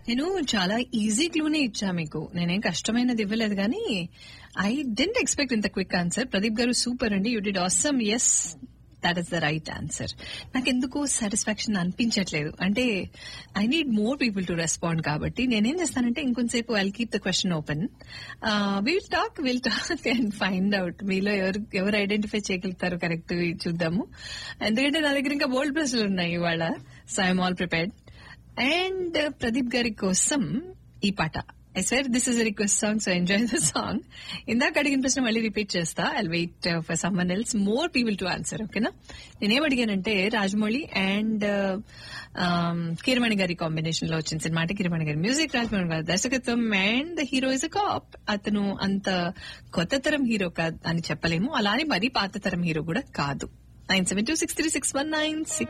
నేను చాలా ఈజీ క్లూనే ఇచ్చా మీకు నేనేం కష్టమైనది ఇవ్వలేదు కానీ ఐ డెంట్ ఎక్స్పెక్ట్ ఇంత quick answer Pradeep garu super అండి you did awesome yes that is the right answer నాకు ఎందుకు సాటిస్ఫాక్షన్ అనిపించట్లేదు అంటే I need more people to respond కాబట్టి నేనేం చేస్తానంటే ఇంకొంతసేపు I keep the question open will talk will talk and find out మీలో ఎవరు ఎవరు ఐడెంటిఫై చేయగలుగుతారు కరెక్ట్ చూద్దాము ఎందుకంటే నా దగ్గర ఇంకా బోల్డ్ ప్రశ్నలు ఉన్నాయి ఇవాళ so I'm all prepared and Pradeep గారి కోసం ఈ పాట I sir this is request song so enjoy the song ఇందాక అడిగిన ప్రశ్న మళ్ళీ రిపీట్ చేస్తా I wait for someone else more people to answer ఓకేనా నేనేం అడిగానంటే రాజమౌళి అండ్ కిరమణి గారి కాంబినేషన్ లో వచ్చిన సినిమా అంటే కిరమణి గారి మ్యూజిక్ రాజమౌళి గారి దర్శకత్వం and the hero is a cop అతను అంత కొత్త తరం హీరో కాదు అని చెప్పలేము అలానే మరీ పాత తరం హీరో కూడా కాదు nine seven two six three six one nine six